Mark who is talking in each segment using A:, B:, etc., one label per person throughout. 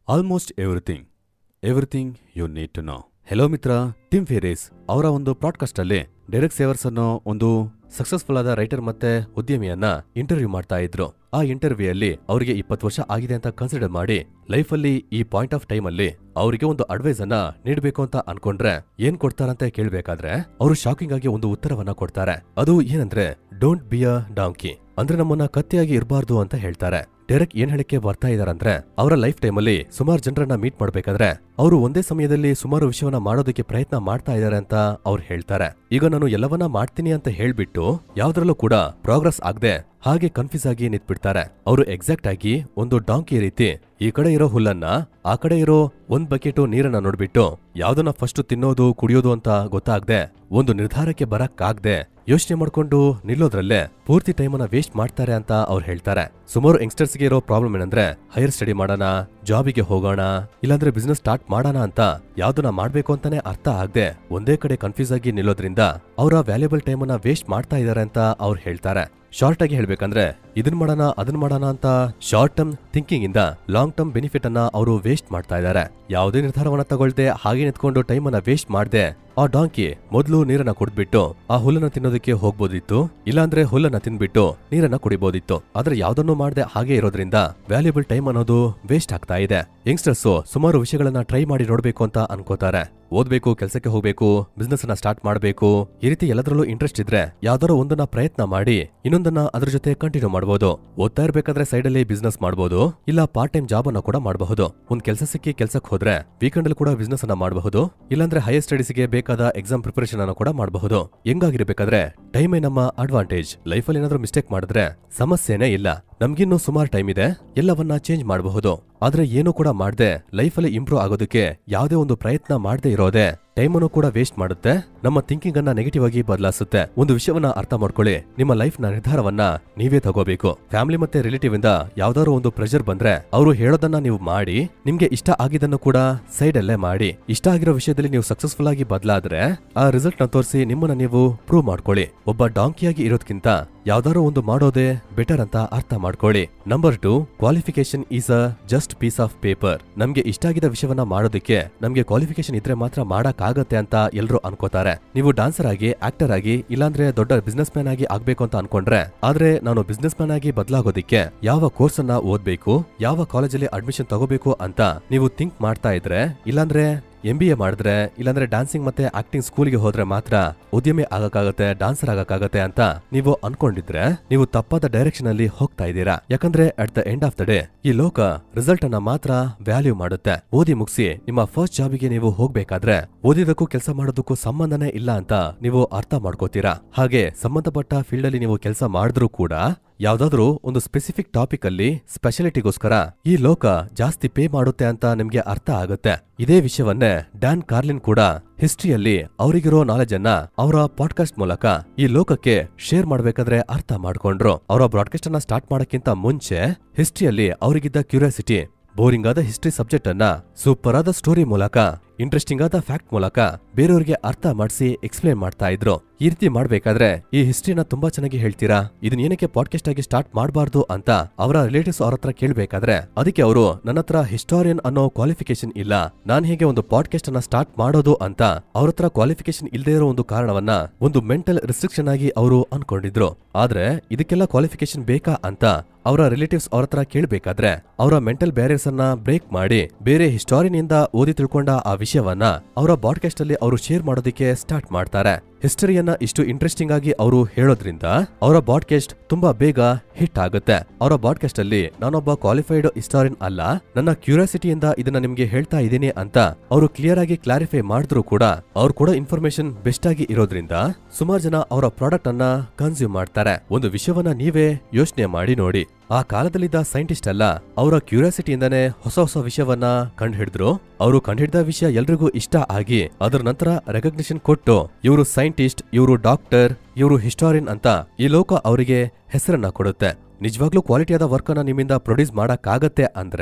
A: almost everything everything you need to know hello ಮಿತ್ರ Tim Ferriss ಅವರ ಒಂದು podcast ಅಲ್ಲಿ ಡೆರೆಕ್ ಸೇವರ್ಸ್ ಅನ್ನೋ ಒಂದು ಸಕ್ಸಸ್ಫುಲ್ ಆದ ರೈಟರ್ ಮತ್ತೆ ಉದ್ಯಮಿಯನ್ನ ಇಂಟರ್ವ್ಯೂ ಮಾಡ್ತಾ ಇದ್ರು ಆ ಇಂಟರ್ವ್ಯೂ ಅಲ್ಲಿ ಅವರಿಗೆ ಇಪ್ಪತ್ತು ವರ್ಷ ಆಗಿದೆ ಅಂತ ಕನ್ಸಿಡರ್ ಮಾಡಿ ಲೈಫ್ ಅಲ್ಲಿ ಈ ಪಾಯಿಂಟ್ ಆಫ್ ಟೈಮ್ ಅಲ್ಲಿ ಅವರಿಗೆ ಒಂದು ಅಡ್ವೈಸ್ ಅನ್ನ ನೀಡಬೇಕು ಅಂತ ಅನ್ಕೊಂಡ್ರೆ ಏನ್ ಕೊಡ್ತಾರಂತ ಕೇಳ್ಬೇಕಾದ್ರೆ ಅವರು ಶಾಕಿಂಗ್ ಆಗಿ ಒಂದು ಉತ್ತರವನ್ನ ಕೊಡ್ತಾರೆ ಅದು ಏನಂದ್ರೆ ಡೋಂಟ್ ಬಿ ಅ ಡಾಂಕಿ ಅಂದ್ರೆ ನಮ್ಮನ್ನ ಕತ್ತಿಯಾಗಿ ಇರಬಾರ್ದು ಅಂತ ಹೇಳ್ತಾರೆ ಡೆರೆಕ್ ಏನ್ ಹೇಳಕ್ಕೆ ಬರ್ತಾ ಇದಾರಂದ್ರೆ ಅವರ ಲೈಫ್ ಟೈಮಲ್ಲಿ ಸುಮಾರು ಜನರನ್ನ ಮೀಟ್ ಮಾಡ್ಬೇಕಾದ್ರೆ ಅವರು ಒಂದೇ ಸಮಯದಲ್ಲಿ ಸುಮಾರು ವಿಷಯವನ್ನ ಮಾಡೋದಕ್ಕೆ ಪ್ರಯತ್ನ ಮಾಡ್ತಾ ಇದ್ದಾರೆ ಅಂತ ಅವ್ರು ಹೇಳ್ತಾರೆ ಈಗ ನಾನು ಎಲ್ಲವನ್ನ ಮಾಡ್ತೀನಿ ಅಂತ ಹೇಳ್ಬಿಟ್ಟು ಯಾವ್ದ್ರಲ್ಲೂ ಕೂಡ ಪ್ರೋಗ್ರೆಸ್ ಆಗದೆ ಹಾಗೆ ಕನ್ಫ್ಯೂಸ್ ಆಗಿ ನಿಂತ್ಬಿಡ್ತಾರೆ ಅವರು ಎಕ್ಸಾಕ್ಟ್ ಆಗಿ ಒಂದು ಡಾಂಕಿ ರೀತಿ ಈ ಕಡೆ ಇರೋ ಹುಲ್ಲನ್ನ ಆ ಕಡೆ ಇರೋ ಒಂದ್ ಬಕೆಟು ನೀರನ್ನ ನೋಡ್ಬಿಟ್ಟು ಯಾವ್ದನ್ನ ಫಸ್ಟ್ ತಿನ್ನೋದು ಕುಡಿಯೋದು ಅಂತ ಗೊತ್ತಾಗ್ದೆ ಒಂದು ನಿರ್ಧಾರಕ್ಕೆ ಬರಕ್ಕಾಗ್ದೆ ಯೋಚನೆ ಮಾಡ್ಕೊಂಡು ನಿಲ್ಲೋದ್ರಲ್ಲೇ ಪೂರ್ತಿ ಟೈಮನ್ನ ವೇಸ್ಟ್ ಮಾಡ್ತಾರೆ ಅಂತ ಅವ್ರು ಹೇಳ್ತಾರೆ ಸುಮಾರು ಯಂಗ್ಸ್ಟರ್ಸ್ಗೆ ಇರೋ ಪ್ರಾಬ್ಲಮ್ ಏನಂದ್ರೆ ಹೈಯರ್ ಸ್ಟಡಿ ಮಾಡೋಣ ಜಾಬಿಗೆ ಹೋಗೋಣ ಇಲ್ಲಾಂದ್ರೆ ಬಿಸ್ನೆಸ್ ಸ್ಟಾರ್ಟ್ ಮಾಡೋಣ ಅಂತ ಯಾವ್ದನ್ನ ಮಾಡ್ಬೇಕು ಅಂತಾನೆ ಅರ್ಥ ಆಗದೆ ಒಂದೇ ಕಡೆ ಕನ್ಫ್ಯೂಸ್ ಆಗಿ ನಿಲ್ಲೋದ್ರಿಂದ ಅವರ ವ್ಯಾಲ್ಯೂಬಲ್ ಟೈಮನ್ನ ವೇಸ್ಟ್ ಮಾಡ್ತಾ ಇದ್ದಾರೆ ಅಂತ ಅವ್ರು ಹೇಳ್ತಾರೆ ಶಾರ್ಟ್ ಆಗಿ ಹೇಳ್ಬೇಕಂದ್ರೆ ಇದನ್ ಮಾಡೋಣ ಅದನ್ ಮಾಡೋಣ ಅಂತ ಶಾರ್ಟ್ ಟರ್ಮ್ ಥಿಂಕಿಂಗ್ ಇಂದ ಲಾಂಗ್ ಟರ್ಮ್ ಬೆನಿಫಿಟ್ ಅನ್ನ ಅವರು ವೇಸ್ಟ್ ಮಾಡ್ತಾ ಇದ್ದಾರೆ ಯಾವುದೇ ನಿರ್ಧಾರವನ್ನ ತಗೊಳ್ದೆ ಹಾಗೆ ನಿಂತ್ಕೊಂಡು ಟೈಮ್ ಅನ್ನ ವೇಸ್ಟ್ ಮಾಡದೆ ಆ ಡಾಂಕಿ ಮೊದಲು ನೀರನ್ನ ಕುಡ್ದ್ಬಿಟ್ಟು ಆ ಹುಲ್ಲನ್ನ ತಿನ್ನೋದಕ್ಕೆ ಹೋಗ್ಬೋದಿತ್ತು ಇಲ್ಲಾಂದ್ರೆ ಹುಲ್ಲನ್ನ ತಿನ್ಬಿಟ್ಟು ನೀರನ್ನ ಕುಡಿಬೋದಿತ್ತು ಆದ್ರೆ ಯಾವ್ದನ್ನೂ ಮಾಡದೆ ಹಾಗೆ ಇರೋದ್ರಿಂದ ವ್ಯಾಲ್ಯೂಬಲ್ ಟೈಮ್ ಅನ್ನೋದು ವೇಸ್ಟ್ ಆಗ್ತಾ ಇದೆ ಯಂಗ್ಸ್ಟರ್ಸ್ ಸುಮಾರು ವಿಷಯಗಳನ್ನ ಟ್ರೈ ಮಾಡಿ ನೋಡ್ಬೇಕು ಅಂತ ಅನ್ಕೋತಾರೆ ಓದ್ಬೇಕು ಕೆಲಸಕ್ಕೆ ಹೋಗ್ಬೇಕು ಬಿಸ್ನೆಸ್ ಅನ್ನ ಸ್ಟಾರ್ಟ್ ಮಾಡಬೇಕು ಈ ರೀತಿ ಎಲ್ಲದರಲ್ಲೂ ಇಂಟ್ರೆಸ್ಟ್ ಇದ್ರೆ ಯಾವ್ದಾರೋ ಒಂದನ್ನ ಪ್ರಯತ್ನ ಮಾಡಿ ಇನ್ನೊಂದನ್ನ ಅದ್ರ ಜೊತೆ ಕಂಟಿನ್ಯೂ ಮಾಡಬಹುದು ಓದ್ತಾ ಇರ್ಬೇಕಾದ್ರೆ ಸೈಡ್ ಅಲ್ಲಿ ಬಿಸ್ನೆಸ್ ಮಾಡಬಹುದು ಇಲ್ಲ ಪಾರ್ಟ್ ಟೈಮ್ ಜಾಬ್ ಅನ್ನ ಕೂಡ ಮಾಡಬಹುದು ಒಂದ್ ಕೆಲಸ ಸಿಕ್ಕಿ ಕೆಲ್ಸಕ್ಕೆ ಹೋದ್ರೆ ವೀಕೆಂಡ್ ಅಲ್ಲಿ ಕೂಡ ಬಿಸ್ನೆಸ್ ಅನ್ನ ಮಾಡಬಹುದು ಇಲ್ಲಾಂದ್ರೆ ಹೈಯರ್ ಸ್ಟಡೀಸ್ಗೆ ಬೇಕಾದ ಎಕ್ಸಾಮ್ ಪ್ರಿಪರೇಷನ್ ಅನ್ನು ಕೂಡ ಮಾಡಬಹುದು ಹೆಂಗಾಗಿರ್ಬೇಕಾದ್ರೆ ಟೈಮೇ ನಮ್ಮ ಅಡ್ವಾಂಟೇಜ್ ಲೈಫಲ್ಲಿ ಏನಾದ್ರೂ ಮಿಸ್ಟೇಕ್ ಮಾಡಿದ್ರೆ ಸಮಸ್ಯೆನೇ ಇಲ್ಲ ನಮ್ಗಿನ್ನೂ ಸುಮಾರು ಟೈಮ್ ಇದೆ ಎಲ್ಲವನ್ನ ಚೇಂಜ್ ಮಾಡಬಹುದು ಆದ್ರೆ ಏನು ಕೂಡ ಮಾಡದೆ ಲೈಫಲ್ಲಿ ಇಂಪ್ರೂವ್ ಆಗೋದಕ್ಕೆ ಯಾವುದೇ ಒಂದು ಪ್ರಯತ್ನ ಮಾಡದೆ ಇರೋದೆ ಟೈಮನ್ನು ಕೂಡ ವೇಸ್ಟ್ ಮಾಡುತ್ತೆ ನಮ್ಮ ಥಿಂಕಿಂಗ್ ಅನ್ನ ನೆಗೆಟಿವ್ ಆಗಿ ಬದಲಾಯಿಸುತ್ತೆ ಒಂದು ವಿಷಯವನ್ನ ಅರ್ಥ ಮಾಡ್ಕೊಳ್ಳಿ ನಿಮ್ಮ ಲೈಫ್ ನ ನಿರ್ಧಾರವನ್ನ ನೀವೇ ತಗೋಬೇಕು ಫ್ಯಾಮಿಲಿ ಮತ್ತೆ ರಿಲೇಟಿವ್ ಇಂದ ಯಾವ್ದಾದ್ರು ಒಂದು ಪ್ರೆಷರ್ ಬಂದ್ರೆ ಅವರು ಹೇಳೋದನ್ನ ನೀವು ಮಾಡಿ ನಿಮ್ಗೆ ಇಷ್ಟ ಆಗಿದ್ದನ್ನು ಕೂಡ ಸೈಡ್ ಅಲ್ಲೇ ಮಾಡಿ ಇಷ್ಟ ಆಗಿರೋ ವಿಷಯದಲ್ಲಿ ನೀವು ಸಕ್ಸಸ್ಫುಲ್ ಆಗಿ ಬದಲಾದ್ರೆ ಆ ರಿಸಲ್ಟ್ ನ ತೋರಿಸಿ ನಿಮ್ಮನ್ನ ನೀವು ಪ್ರೂವ್ ಮಾಡ್ಕೊಳ್ಳಿ ಒಬ್ಬ ಡಾಂಕಿಯಾಗಿ ಇರೋದ್ಕಿಂತ ಯಾವ್ದಾರೋ ಒಂದು ಮಾಡೋದೇ ಬೆಟರ್ ಅಂತ ಅರ್ಥ ಮಾಡ್ಕೊಳ್ಳಿ number two qualification is a just piece of paper ನಮ್ಗೆ ಇಷ್ಟ ಆಗಿದ ವಿಷಯವನ್ನ ಮಾಡೋದಕ್ಕೆ ನಮ್ಗೆ ಕ್ವಾಲಿಫಿಕೇಶನ್ ಇದ್ರೆ ಮಾತ್ರ ಮಾಡಕ್ ಆಗತ್ತೆ ಅಂತ ಎಲ್ರು ಅನ್ಕೋತಾರೆ ನೀವು ಡಾನ್ಸರ್ ಆಗಿ ಆಕ್ಟರ್ ಆಗಿ ಇಲ್ಲಾಂದ್ರೆ ದೊಡ್ಡ ಬಿಸ್ನೆಸ್ ಮ್ಯಾನ್ ಆಗಿ ಆಗ್ಬೇಕು ಅಂತ ಅನ್ಕೊಂಡ್ರೆ ಆದ್ರೆ ನಾನು ಬಿಸ್ನೆಸ್ ಮ್ಯಾನ್ ಆಗಿ ಬದಲಾಗೋದಿಕ್ಕೆ ಯಾವ ಕೋರ್ಸ್ ಅನ್ನ ಓದ್ಬೇಕು ಯಾವ ಕಾಲೇಜಲ್ಲಿ ಅಡ್ಮಿಷನ್ ತಗೋಬೇಕು ಅಂತ ನೀವು ಥಿಂಕ್ ಮಾಡ್ತಾ ಇದ್ರೆ ಇಲ್ಲಾಂದ್ರೆ ಎಂ ಬಿ ಎ ಮಾಡಿದ್ರೆ ಇಲ್ಲಾಂದ್ರೆ ಡ್ಯಾನ್ಸಿಂಗ್ ಮತ್ತೆ ಆಕ್ಟಿಂಗ್ ಸ್ಕೂಲ್ಗೆ ಹೋದ್ರೆ ಮಾತ್ರ ಉದ್ಯಮಿ ಆಗಕ್ಕಾಗತ್ತೆ ಡಾನ್ಸರ್ ಆಗಕ್ಕಾಗತ್ತೆ ಅಂತ ನೀವು ಅನ್ಕೊಂಡಿದ್ರೆ ನೀವು ತಪ್ಪಾದ ಡೈರೆಕ್ಷನ್ ಅಲ್ಲಿ ಹೋಗ್ತಾ ಇದ್ದೀರಾ ಯಾಕಂದ್ರೆ at the end of the day ಈ ಲೋಕ ರಿಸಲ್ಟ್ ಅನ್ನ ಮಾತ್ರ ವ್ಯಾಲ್ಯೂ ಮಾಡುತ್ತೆ ಓದಿ ಮುಗಿಸಿ ನಿಮ್ಮ ಫಸ್ಟ್ ಜಾಬಿಗೆ ನೀವು ಹೋಗ್ಬೇಕಾದ್ರೆ ಓದಿದಕ್ಕೂ ಕೆಲಸ ಮಾಡೋದಕ್ಕೂ ಸಂಬಂಧನೇ ಇಲ್ಲ ಅಂತ ನೀವು ಅರ್ಥ ಮಾಡ್ಕೋತೀರಾ ಹಾಗೆ ಸಂಬಂಧಪಟ್ಟ ಫೀಲ್ಡ್ ಅಲ್ಲಿ ನೀವು ಕೆಲಸ ಮಾಡಿದ್ರೂ ಕೂಡ ಯಾವ್ದಾದ್ರೂ ಒಂದು ಸ್ಪೆಸಿಫಿಕ್ ಟಾಪಿಕ್ ಅಲ್ಲಿ ಸ್ಪೆಷಾಲಿಟಿಗೋಸ್ಕರ ಈ ಲೋಕ ಜಾಸ್ತಿ ಪೇ ಮಾಡುತ್ತೆ ಅಂತ ನಿಮ್ಗೆ ಅರ್ಥ ಆಗುತ್ತೆ ಇದೇ ವಿಷಯವನ್ನೇ ಡ್ಯಾನ್ ಕಾರ್ಲಿನ್ ಕೂಡ ಹಿಸ್ಟ್ರಿಯಲ್ಲಿ ಅವರಿಗಿರೋ ನಾಲೆಜ್ ಅನ್ನ ಅವರ ಪಾಡ್ಕಾಸ್ಟ್ ಮೂಲಕ ಈ ಲೋಕಕ್ಕೆ ಶೇರ್ ಮಾಡ್ಬೇಕಾದ್ರೆ ಅರ್ಥ ಮಾಡ್ಕೊಂಡ್ರು ಅವರ ಬ್ರಾಡ್ಕಾಸ್ಟ್ ಅನ್ನ ಸ್ಟಾರ್ಟ್ ಮಾಡಕ್ಕಿಂತ ಮುಂಚೆ ಹಿಸ್ಟ್ರಿಯಲ್ಲಿ ಅವರಿಗಿದ್ದ ಕ್ಯೂರಿಯಾಸಿಟಿ ಬೋರಿಂಗ್ ಆದ ಹಿಸ್ಟ್ರಿ ಸಬ್ಜೆಕ್ಟ್ ಅನ್ನ ಸೂಪರ್ ಆದ ಸ್ಟೋರಿ ಮೂಲಕ ಇಂಟ್ರೆಸ್ಟಿಂಗ್ ಆದ ಫ್ಯಾಕ್ಟ್ ಮೂಲಕ ಬೇರೆಯವ್ರಿಗೆ ಅರ್ಥ ಮಾಡಿಸಿ ಎಕ್ಸ್ಪ್ಲೇನ್ ಮಾಡ್ತಾ ಇದ್ರು ಈ ರೀತಿ ಮಾಡ್ಬೇಕಾದ್ರೆ ಈ ಹಿಸ್ಟ್ರಿನ ತುಂಬಾ ಚೆನ್ನಾಗಿ ಹೇಳ್ತೀರಾ ಇದನ್ನ ಏನಕ್ಕೆ ಪಾಡ್ಕಾಸ್ಟ್ ಆಗಿ ಸ್ಟಾರ್ಟ್ ಮಾಡಬಾರ್ದು ಅಂತ ಅವರ ರಿಲೇಟಿವ್ಸ್ ಅವ್ರ ಹತ್ರ ಕೇಳ್ಬೇಕಾದ್ರೆ ಅದಕ್ಕೆ ಅವರು ನನ್ನ ಹತ್ರ ಹಿಸ್ಟಾರಿಯನ್ ಅನ್ನೋ ಕ್ವಾಲಿಫಿಕೇಶನ್ ಇಲ್ಲ ನಾನ್ ಹೇಗೆ ಒಂದು ಪಾಡ್ಕಾಸ್ಟ್ ಅನ್ನ ಸ್ಟಾರ್ಟ್ ಮಾಡೋದು ಅಂತ ಅವ್ರ ಹತ್ರ ಕ್ವಾಲಿಫಿಕೇಶನ್ ಇಲ್ಲದೆ ಇರೋ ಒಂದು ಕಾರಣವನ್ನ ಒಂದು ಮೆಂಟಲ್ ರಿಸ್ಟ್ರಿಕ್ಷನ್ ಆಗಿ ಅವರು ಅನ್ಕೊಂಡಿದ್ರು ಆದ್ರೆ ಇದಕ್ಕೆಲ್ಲ ಕ್ವಾಲಿಫಿಕೇಶನ್ ಬೇಕಾ ಅಂತ ಅವರ ರಿಲೇಟಿವ್ಸ್ ಅವ್ರ ಹತ್ರ ಕೇಳ್ಬೇಕಾದ್ರೆ ಅವರ ಮೆಂಟಲ್ ಬ್ಯಾರಿಯರ್ಸ್ ಅನ್ನ ಬ್ರೇಕ್ ಮಾಡಿ ಬೇರೆ ಹಿಸ್ಟಾರಿಯನ್ ಇಂದ ಓದಿ ತಿಳ್ಕೊಂಡ ಆ ವಿಷಯವನ್ನ ಅವರ ಪಾಡ್ಕಾಸ್ಟ್ ಅಲ್ಲಿ ಅವರು ಶೇರ್ ಮಾಡೋದಕ್ಕೆ ಸ್ಟಾರ್ಟ್ ಮಾಡ್ತಾರೆ ಹಿಸ್ಟರಿಯನ್ನ ಇಷ್ಟು ಇಂಟ್ರೆಸ್ಟಿಂಗ್ ಆಗಿ ಅವರು ಹೇಳೋದ್ರಿಂದ ಅವರ ಬಾಡ್ಕಾಸ್ಟ್ ತುಂಬಾ ಬೇಗ ಹಿಟ್ ಆಗುತ್ತೆ ಅವರ ಬಾಡ್ಕಾಸ್ಟ್ ಅಲ್ಲಿ ನಾನೊಬ್ಬ ಕ್ವಾಲಿಫೈಡ್ ಹಿಸ್ಟಾರಿಯನ್ ಅಲ್ಲ ನನ್ನ ಕ್ಯೂರಿಯಾಸಿಟಿಯಿಂದ ಇದನ್ನ ನಿಮ್ಗೆ ಹೇಳ್ತಾ ಇದ್ದೀನಿ ಅಂತ ಅವರು ಕ್ಲಿಯರ್ ಆಗಿ ಕ್ಲಾರಿಫೈ ಮಾಡಿದ್ರು ಕೂಡ ಅವ್ರು ಕೂಡ ಇನ್ಫಾರ್ಮೇಶನ್ ಬೆಸ್ಟ್ ಆಗಿ ಇರೋದ್ರಿಂದ ಸುಮಾರು ಜನ ಅವರ ಪ್ರಾಡಕ್ಟ್ ಅನ್ನ ಕನ್ಸ್ಯೂಮ್ ಮಾಡ್ತಾರೆ ಒಂದು ವಿಷಯವನ್ನ ನೀವೇ ಯೋಚನೆ ಮಾಡಿ ನೋಡಿ ಆ ಕಾಲದಲ್ಲಿದ್ದ ಸೈಂಟಿಸ್ಟ್ ಅಲ್ಲ ಅವರ ಕ್ಯೂರಿಯಾಸಿಟಿಯಿಂದಾನೇ ಹೊಸ ಹೊಸ ವಿಷಯವನ್ನ ಕಂಡುಹಿಡಿದ್ರು ಅವರು ಕಂಡುಹಿಡಿದ ವಿಷಯ ಎಲ್ರಿಗೂ ಇಷ್ಟ ಆಗಿ ಅದರ ನಂತರ ರೆಕಗ್ನಿಷನ್ ಕೊಟ್ಟು ಇವರು ಸೈಂಟಿಸ್ಟ್ ಇವರು ಡಾಕ್ಟರ್ ಇವರು ಹಿಸ್ಟಾರಿಯನ್ ಅಂತ ಈ ಲೋಕ ಅವರಿಗೆ ಹೆಸರನ್ನ ಕೊಡುತ್ತೆ ನಿಜವಾಗ್ಲೂ ಕ್ವಾಲಿಟಿಯಾದ ವರ್ಕ್ ಅನ್ನ ನಿಮ್ಮಿಂದ ಪ್ರೊಡ್ಯೂಸ್ ಮಾಡಕ್ಕಾಗತ್ತೆ ಅಂದ್ರೆ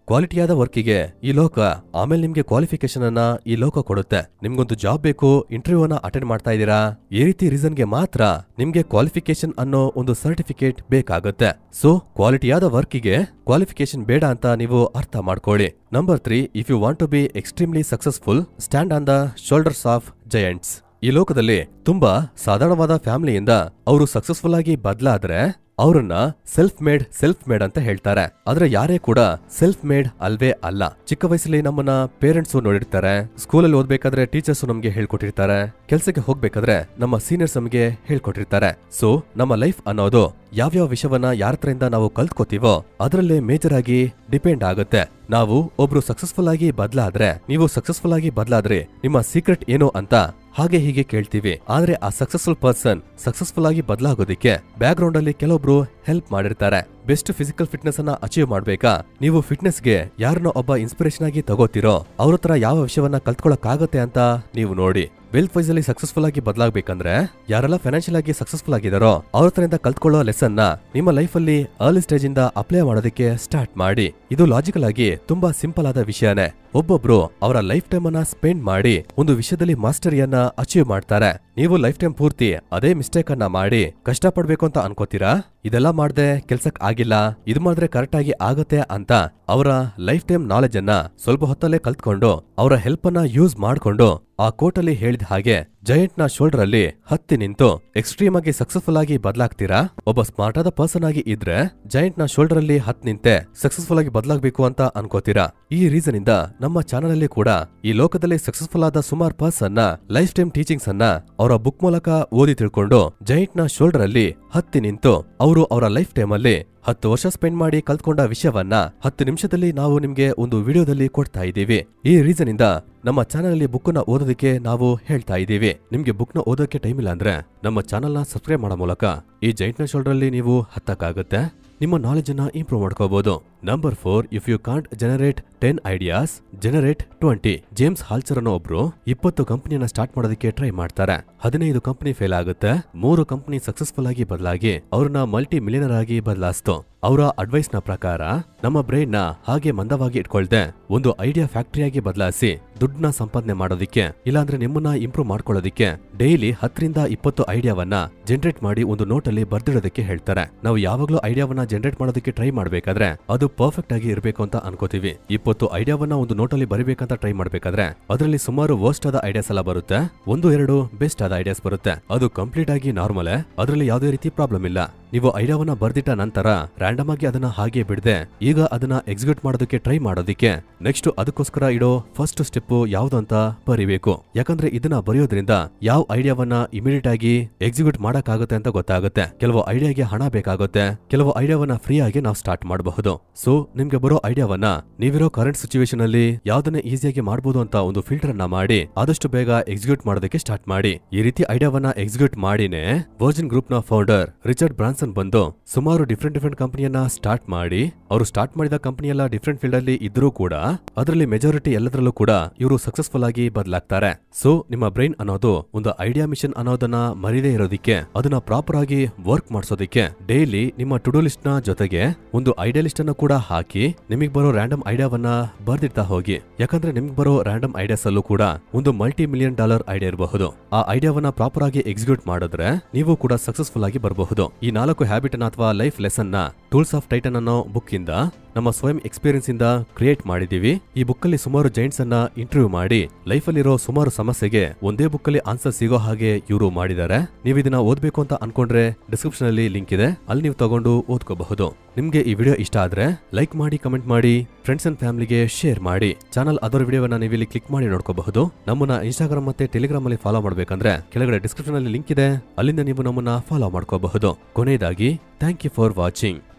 A: ಕ್ವಾಲಿಟಿಯಾದ ವರ್ಕಿಗೆ ಈ ಲೋಕ ಆಮೇಲೆ ನಿಮ್ಗೆ ಕ್ವಾಲಿಫಿಕೇಶನ್ ಅನ್ನ ಈ ಲೋಕ ಕೊಡುತ್ತೆ ನಿಮ್ಗೊಂದು ಜಾಬ್ ಬೇಕು ಇಂಟರ್ವ್ಯೂ ಅನ್ನ ಅಟೆಂಡ್ ಮಾಡ್ತಾ ಇದ್ದೀರಾ ಈ ರೀತಿ ರೀಸನ್ಗೆ ಮಾತ್ರ ನಿಮ್ಗೆ ಕ್ವಾಲಿಫಿಕೇಶನ್ ಅನ್ನೋ ಒಂದು ಸರ್ಟಿಫಿಕೇಟ್ ಬೇಕಾಗುತ್ತೆ ಸೊ ಕ್ವಾಲಿಟಿಯಾದ ವರ್ಕಿಗೆ ಕ್ವಾಲಿಫಿಕೇಶನ್ ಬೇಡ ಅಂತ ನೀವು ಅರ್ಥ ಮಾಡ್ಕೊಳ್ಳಿ number three if you want to be extremely successful stand on the shoulders of giants ಈ ಲೋಕದಲ್ಲಿ ತುಂಬಾ ಸಾಧಾರಣವಾದ ಫ್ಯಾಮಿಲಿಯಿಂದ ಅವರು ಸಕ್ಸಸ್ಫುಲ್ ಆಗಿ ಬದಲಾದ್ರೆ ಅವರನ್ನ ಸೆಲ್ಫ್ ಮೇಡ್ ಸೆಲ್ಫ್ ಮೇಡ್ ಅಂತ ಹೇಳ್ತಾರೆ ಆದ್ರೆ ಯಾರೇ ಕೂಡ ಸೆಲ್ಫ್ ಮೇಡ್ ಅಲ್ವೇ ಅಲ್ಲ ಚಿಕ್ಕ ವಯಸ್ಸಲ್ಲಿ ನಮ್ಮನ್ನ ಪೇರೆಂಟ್ಸ್ ನೋಡಿರ್ತಾರೆ ಸ್ಕೂಲಲ್ಲಿ ಓದ್ಬೇಕಾದ್ರೆ ಟೀಚರ್ಸ್ ನಮ್ಗೆ ಹೇಳ್ಕೊಟ್ಟಿರ್ತಾರೆ ಕೆಲ್ಸಕ್ಕೆ ಹೋಗ್ಬೇಕಾದ್ರೆ ನಮ್ಮ ಸೀನಿಯರ್ಸ್ ನಮಗೆ ಹೇಳ್ಕೊಟ್ಟಿರ್ತಾರೆ ಸೊ ನಮ್ಮ ಲೈಫ್ ಅನ್ನೋದು ಯಾವ್ಯಾವ ವಿಷಯವನ್ನ ಯಾರ ಹತ್ರದಿಂದ ನಾವು ಕಲ್ತ್ಕೋತೀವೋ ಅದರಲ್ಲೇ ಮೇಜರ್ ಆಗಿ ಡಿಪೆಂಡ್ ಆಗುತ್ತೆ ನಾವು ಒಬ್ರು ಸಕ್ಸಸ್ಫುಲ್ ಆಗಿ ಬದಲಾದ್ರೆ ನೀವು ಸಕ್ಸಸ್ಫುಲ್ ಆಗಿ ಬದಲಾದ್ರೆ ನಿಮ್ಮ ಸೀಕ್ರೆಟ್ ಏನು ಅಂತ ಹಾಗೆ ಹೀಗೆ ಕೇಳ್ತೀವಿ ಆದ್ರೆ ಆ ಸಕ್ಸಸ್ಫುಲ್ ಪರ್ಸನ್ ಸಕ್ಸಸ್ಫುಲ್ ಆಗಿ ಬದಲಾಗೋದಿಕ್ಕೆ ಬ್ಯಾಕ್ ಗ್ರೌಂಡ್ ಅಲ್ಲಿ ಕೆಲವೊಬ್ರು ಹೆಲ್ಪ್ ಮಾಡಿರ್ತಾರೆ ಬೆಸ್ಟ್ ಫಿಸಿಕಲ್ ಫಿಟ್ನೆಸ್ ಅನ್ನ ಅಚೀವ್ ಮಾಡ್ಬೇಕಾ ನೀವು ಫಿಟ್ನೆಸ್ಗೆ ಯಾರನ್ನೋ ಒಬ್ಬ ಇನ್ಸ್ಪಿರೇಷನ್ ಆಗಿ ತಗೋತಿರೋ ಅವ್ರ ಹತ್ರ ಯಾವ ವಿಷಯವನ್ನ ಕಲ್ತ್ಕೊಳಕ್ಕಾಗತ್ತೆ ಅಂತ ನೀವು ನೋಡಿ ವೆಲ್ತ್ ವೈಸ್ ಅಲ್ಲಿ ಸಕ್ಸಸ್ಫುಲ್ ಆಗಿ ಬದಲಾಗಬೇಕಂದ್ರೆ ಯಾರೆಲ್ಲ ಫೈನಾನ್ಷಿಯಲ್ ಆಗಿ ಸಕ್ಸಸ್ಫುಲ್ ಆಗಿದಾರೋ ಅವ್ರ ಹತ್ರದಿಂದ ಕಲ್ತ್ಕೊಳ್ಳೋ ಲೆಸನ್ ನ ನಿಮ್ಮ ಲೈಫ್ ಅಲ್ಲಿ ಅರ್ಲಿ ಸ್ಟೇಜ್ ಇಂದ ಅಪ್ಲೈ ಮಾಡೋದಕ್ಕೆ ಸ್ಟಾರ್ಟ್ ಮಾಡಿ ಇದು ಲಾಜಿಕಲ್ ಆಗಿ ತುಂಬಾ ಸಿಂಪಲ್ ಆದ ವಿಷಯನೇ ಒಬ್ಬೊಬ್ರು ಅವರ ಲೈಫ್ ಟೈಮ್ ಅನ್ನ ಸ್ಪೆಂಡ್ ಮಾಡಿ ಒಂದು ವಿಷಯದಲ್ಲಿ ಮಾಸ್ಟರಿಯನ್ನ ಅಚೀವ್ ಮಾಡ್ತಾರೆ ನೀವು ಲೈಫ್ ಟೈಮ್ ಪೂರ್ತಿ ಅದೇ ಮಿಸ್ಟೇಕ್ ಅನ್ನ ಮಾಡಿ ಕಷ್ಟ ಪಡ್ಬೇಕು ಅಂತ ಅನ್ಕೋತೀರಾ ಇದೆಲ್ಲ ಮಾಡ್ದೆ ಕೆಲ್ಸಕ್ ಆಗಿಲ್ಲ ಇದು ಮಾಡಿದ್ರೆ ಕರೆಕ್ಟ್ ಆಗಿ ಆಗತ್ತೆ ಅಂತ ಅವರ ಲೈಫ್ ಟೈಮ್ ನಾಲೆಜ್ ಅನ್ನ ಸ್ವಲ್ಪ ಹೊತ್ತಲ್ಲೇ ಕಲ್ತ್ಕೊಂಡು ಅವರ ಹೆಲ್ಪ್ ಅನ್ನ ಯೂಸ್ ಮಾಡ್ಕೊಂಡು ಆ ಕೋಟಲ್ಲಿ ಹೇಳಿದ ಹಾಗೆ ಜಯಂಟ್ ನ ಶೋಲ್ಡರ್ ಅಲ್ಲಿ ಹತ್ತಿ ನಿಂತು ಎಕ್ಸ್ಟ್ರೀಮ್ ಆಗಿ ಸಕ್ಸಸ್ಫುಲ್ ಆಗಿ ಬದಲಾಗ್ತೀರಾ ಒಬ್ಬ ಸ್ಮಾರ್ಟ್ ಆದ ಪರ್ಸನ್ ಆಗಿ ಇದ್ರೆ ಜಯಂಟ್ ನ ಶೋಲ್ಡರ್ ಅಲ್ಲಿ ಹತ್ ನಿಂತೆ ಸಕ್ಸಸ್ಫುಲ್ ಆಗಿ ಬದಲಾಗಬೇಕು ಅಂತ ಅನ್ಕೋತೀರಾ ಈ ರೀಸನ್ ಇಂದ ನಮ್ಮ ಚಾನಲ್ ಅಲ್ಲಿ ಕೂಡ ಈ ಲೋಕದಲ್ಲಿ ಸಕ್ಸಸ್ಫುಲ್ ಆದ ಸುಮಾರು ಪರ್ಸನ್ ನ ಲೈಫ್ ಟೈಮ್ ಟೀಚಿಂಗ್ಸ್ ಅನ್ನ ಅವರ ಬುಕ್ ಮೂಲಕ ಓದಿ ತಿಳ್ಕೊಂಡು ಜೈಂಟ್ ನ ಶೋಲ್ಡರ್ ಅಲ್ಲಿ ಹತ್ತಿ ನಿಂತು ಅವರು ಅವರ ಲೈಫ್ ಟೈಮ್ ಅಲ್ಲಿ ಹತ್ತು ವರ್ಷ ಸ್ಪೆಂಡ್ ಮಾಡಿ ಕಲ್ತ್ಕೊಂಡ ವಿಷಯವನ್ನ ಹತ್ತು ನಿಮಿಷದಲ್ಲಿ ನಾವು ನಿಮ್ಗೆ ಒಂದು ವಿಡಿಯೋದಲ್ಲಿ ಕೊಡ್ತಾ ಇದ್ದೀವಿ ಈ ರೀಸನ್ ಇಂದ ನಮ್ಮ ಚಾನಲ್ ಅಲ್ಲಿ ಬುಕ್ ನ ಓದೋದಕ್ಕೆ ನಾವು ಹೇಳ್ತಾ ಇದ್ದೀವಿ ನಿಮ್ಗೆ ಬುಕ್ ನ ಓದೋಕೆ ಟೈಮ್ ಇಲ್ಲ ಅಂದ್ರೆ ನಮ್ಮ ಚಾನಲ್ ನ ಸಬ್ಸ್ಕ್ರೈಬ್ ಮಾಡೋ ಮೂಲಕ ಈ ಜೈಂಟ್ ನ ಶೋಲ್ಡರ್ ಅಲ್ಲಿ ನೀವು ಹತ್ತಕ್ಕಾಗುತ್ತೆ ನಿಮ್ಮ ನಾಲೆಜ್ ಅನ್ನ ಇಂಪ್ರೂವ್ ಮಾಡ್ಕೋಬಹುದು number four if you can't generate ten ideas generate twenty James Altucher ಅನ್ನೋ ಒಬ್ರು ಇಪ್ಪತ್ತು ಕಂಪನಿಯನ್ನ ಸ್ಟಾರ್ಟ್ ಮಾಡೋದಕ್ಕೆ ಟ್ರೈ ಮಾಡ್ತಾರೆ ಹದಿನೈದು ಕಂಪನಿ ಫೇಲ್ ಆಗುತ್ತೆ ಮೂರು ಕಂಪನಿ ಸಕ್ಸಸ್ಫುಲ್ ಆಗಿ ಬದಲಾಗಿ ಅವ್ರನ್ನ ಮಲ್ಟಿ ಮಿಲಿಯನರ್ ಆಗಿ ಬದಲಾಯಿಸ್ತು ಅವರ ಅಡ್ವೈಸ್ ನ ಪ್ರಕಾರ ನಮ್ಮ ಬ್ರೈನ್ ನ ಹಾಗೆ ಮಂದವಾಗಿ ಇಟ್ಕೊಳ್ದೆ ಒಂದು ಐಡಿಯಾ ಫ್ಯಾಕ್ಟರಿಯಾಗಿ ಬದಲಾಯಿಸಿ ದುಡ್ಡನ್ನ ಸಂಪಾದನೆ ಮಾಡೋದಿಕ್ಕೆ ಇಲ್ಲಾಂದ್ರೆ ನಿಮ್ಮನ್ನ ಇಂಪ್ರೂವ್ ಮಾಡ್ಕೊಳ್ಳೋದಿಕ್ಕೆ ಡೈಲಿ ಹತ್ತರಿಂದ ಇಪ್ಪತ್ತು ಐಡಿಯಾವನ್ನ ಜನರೇಟ್ ಮಾಡಿ ಒಂದು ನೋಟ್ ಅಲ್ಲಿ ಬರ್ದಿಡೋದಕ್ಕೆ ಹೇಳ್ತಾರೆ ನಾವು ಯಾವಾಗ್ಲೂ ಐಡಿಯಾವನ್ನ ಜನರೇಟ್ ಮಾಡೋದಕ್ಕೆ ಟ್ರೈ ಮಾಡ್ಬೇಕಾದ್ರೆ ಅದು ಪರ್ಫೆಕ್ಟ್ ಆಗಿ ಇರಬೇಕು ಅಂತ ಅನ್ಕೋತೀವಿ ಇಪ್ಪತ್ತು ಐಡಿಯಾವನ್ನ ಒಂದು ನೋಟಲ್ಲಿ ಬರಿಬೇಕಂತ ಟ್ರೈ ಮಾಡ್ಬೇಕಾದ್ರೆ ಅದರಲ್ಲಿ ಸುಮಾರು ವರ್ಸ್ಟ್ ಆದ ಐಡಿಯಾಸ್ ಎಲ್ಲ ಬರುತ್ತೆ ಒಂದು ಎರಡು ಬೆಸ್ಟ್ ಆದ ಐಡಿಯಾಸ್ ಬರುತ್ತೆ ಅದು ಕಂಪ್ಲೀಟ್ ಆಗಿ ನಾರ್ಮಲ್ ಅದರಲ್ಲಿ ಯಾವುದೇ ರೀತಿ ಪ್ರಾಬ್ಲಮ್ ಇಲ್ಲ ನೀವು ಐಡಿಯಾವನ್ನ ಬರ್ದಿಟ್ಟ ನಂತರ ರ್ಯಾಂಡಮ್ ಆಗಿ ಅದನ್ನ ಹಾಗೆ ಬಿಡದೆ ಈಗ ಅದನ್ನ ಎಕ್ಸಿಕ್ಯೂಟ್ ಮಾಡೋದಕ್ಕೆ ಟ್ರೈ ಮಾಡೋದಕ್ಕೆ ನೆಕ್ಸ್ಟ್ ಅದಕ್ಕೋಸ್ಕರ ಇಡೋ ಫಸ್ಟ್ ಸ್ಟೆಪ್ ಯಾವ್ದು ಅಂತ ಬರಿಬೇಕು ಯಾಕಂದ್ರೆ ಇದನ್ನ ಬರೆಯೋದ್ರಿಂದ ಯಾವ ಐಡಿಯಾವನ್ನ ಇಮಿಡಿಯೇಟ್ ಆಗಿ ಎಕ್ಸಿಕ್ಯೂಟ್ ಮಾಡಕ್ಕಾಗುತ್ತೆ ಅಂತ ಗೊತ್ತಾಗುತ್ತೆ ಕೆಲವು ಐಡಿಯಾಗೆ ಹಣ ಬೇಕಾಗುತ್ತೆ ಕೆಲವು ಐಡಿಯಾವನ್ನ ಫ್ರೀ ಆಗಿ ನಾವು ಸ್ಟಾರ್ಟ್ ಮಾಡಬಹುದು ಸೊ ನಿಮ್ಗೆ ಬರೋ ಐಡಿಯಾವನ್ನ ನೀವಿರೋ ಕರೆಂಟ್ ಸಿಚುವೇಶನ್ ಅಲ್ಲಿ ಯಾವ್ದನ್ನ ಈಸಿಯಾಗಿ ಮಾಡಬಹುದು ಅಂತ ಒಂದು ಫಿಲ್ಟರ್ ಅನ್ನ ಮಾಡಿ ಆದಷ್ಟು ಬೇಗ ಎಕ್ಸಿಕ್ಯೂಟ್ ಮಾಡೋದಕ್ಕೆ ಸ್ಟಾರ್ಟ್ ಮಾಡಿ ಈ ರೀತಿ ಐಡಿಯಾವನ್ನ ಎಕ್ಸಿಕ್ಯೂಟ್ ಮಾಡಿನೇ ವರ್ಜಿನ್ ಗ್ರೂಪ್ ನ ಫೌಂಡರ್ ರಿಚರ್ಡ್ ಬ್ರಾನ್ಸನ್ ಬಂದು ಸುಮಾರು ಡಿಫ್ರೆಂಟ್ ಡಿಫ್ರೆಂಟ್ ಕಂಪನಿಯನ್ನ ಸ್ಟಾರ್ಟ್ ಮಾಡಿ ಅವರು ಸ್ಟಾರ್ಟ್ ಮಾಡಿದ ಕಂಪನಿ ಎಲ್ಲ ಡಿಫ್ರೆಂಟ್ ಫೀಲ್ಡ್ ಅಲ್ಲಿ ಇದ್ರೂ ಕೂಡ ಅದರಲ್ಲಿ ಮೆಜಾರಿಟಿ ಎಲ್ಲದರಲ್ಲೂ ಕೂಡ ಇವರು ಸಕ್ಸಸ್ಫುಲ್ ಆಗಿ ಬದಲಾಗ್ತಾರೆ ಸೊ ನಿಮ್ಮ ಬ್ರೈನ್ ಅನ್ನೋದು ಒಂದು ಐಡಿಯಾ ಮಿಷನ್ ಅನ್ನೋದನ್ನ ಮರಿದೇ ಇರೋದಿಕ್ಕೆ ಅದನ್ನ ಪ್ರಾಪರ್ ಆಗಿ ವರ್ಕ್ ಮಾಡಿಸೋದಕ್ಕೆ ಡೈಲಿ ನಿಮ್ಮ ಟು ಡೂ ಲಿಸ್ಟ್ ನ ಜೊತೆಗೆ ಒಂದು ಐಡಿಯಾ ಲಿಸ್ಟ್ ಅನ್ನು ಕೂಡ ಹಾಕಿ ನಿಮಗೆ ಬರೋ ರ್ಯಾಂಡಮ್ ಐಡಿಯಾವನ್ನ ಬರ್ದಿಡ್ತಾ ಹೋಗಿ ಯಾಕಂದ್ರೆ ನಿಮ್ಗೆ ಬರೋ ರ್ಯಾಂಡಮ್ ಐಡಿಯಾಸ್ ಅಲ್ಲೂ ಕೂಡ ಒಂದು ಮಲ್ಟಿ ಮಿಲಿಯನ್ ಡಾಲರ್ ಐಡಿಯಾ ಇರಬಹುದು ಆ ಐಡಿಯಾವನ್ನ ಪ್ರಾಪರ್ ಆಗಿ ಎಕ್ಸಿಕ್ಯೂಟ್ ಮಾಡಿದ್ರೆ ನೀವು ಕೂಡ ಸಕ್ಸಸ್ಫುಲ್ ಆಗಿ ಬರಬಹುದು ಈ ನಾಲ್ಕು ಹ್ಯಾಬಿಟ್ ಅನ್ನ ಅಥವಾ ಲೈಫ್ ಲೆಸನ್ ನ ಟೂಲ್ಸ್ ಆಫ್ ಟೈಟನ್ ಅನ್ನೋ ಬುಕ್ ಇಂದ ನಮ್ಮ ಸ್ವಯಂ ಎಕ್ಸ್ಪೀರಿಯನ್ಸ್ ಇಂದ ಕ್ರಿಯೇಟ್ ಮಾಡಿದೀವಿ ಈ ಬುಕ್ ಅಲ್ಲಿ ಸುಮಾರು ಜೈಂಟ್ಸ್ ಅನ್ನ ಇಂಟರ್ವ್ಯೂ ಮಾಡಿ ಲೈಫ್ ಅಲ್ಲಿರೋ ಸುಮಾರು ಸಮಸ್ಯೆಗೆ ಒಂದೇ ಬುಕ್ ಅಲ್ಲಿ ಆನ್ಸರ್ ಸಿಗೋ ಹಾಗೆ ಇವರು ಮಾಡಿದ್ದಾರೆ ನೀವು ಇದನ್ನ ಓದ್ಬೇಕು ಅಂತ ಅನ್ಕೊಂಡ್ರೆ ಡಿಸ್ಕ್ರಿಪ್ಷನ್ ಅಲ್ಲಿ ಲಿಂಕ್ ಇದೆ ಅಲ್ಲಿ ನೀವು ತಗೊಂಡು ಓದ್ಕೋಬಹುದು ನಿಮ್ಗೆ ಈ ವಿಡಿಯೋ ಇಷ್ಟ ಆದ್ರೆ ಲೈಕ್ ಮಾಡಿ ಕಮೆಂಟ್ ಮಾಡಿ ಫ್ರೆಂಡ್ಸ್ ಅಂಡ್ ಫ್ಯಾಮಿಲಿಗೆ ಶೇರ್ ಮಾಡಿ ಚಾನಲ್ ಅದರ ವಿಡಿಯೋವನ್ನ ನೀವು ಇಲ್ಲಿ ಕ್ಲಿಕ್ ಮಾಡಿ ನೋಡ್ಕೋಬಹುದು ನಮ್ಮನ್ನ ಇನ್ಸ್ಟಾಗ್ರಾಮ್ ಮತ್ತೆ ಟೆಲಿಗ್ರಾಮ್ ಅಲ್ಲಿ ಫಾಲೋ ಮಾಡ್ಬೇಕಂದ್ರೆ ಕೆಳಗಡೆ ಡಿಸ್ಕ್ರಿಪ್ಷನ್ ಅಲ್ಲಿ ಲಿಂಕ್ ಇದೆ ಅಲ್ಲಿಂದ ನೀವು ನಮ್ಮನ್ನ ಫಾಲೋ ಮಾಡ್ಕೋಬಹುದು ಕೊನೆಯದಾಗಿ ಥ್ಯಾಂಕ್ ಯು ಫಾರ್ ವಾಚಿಂಗ್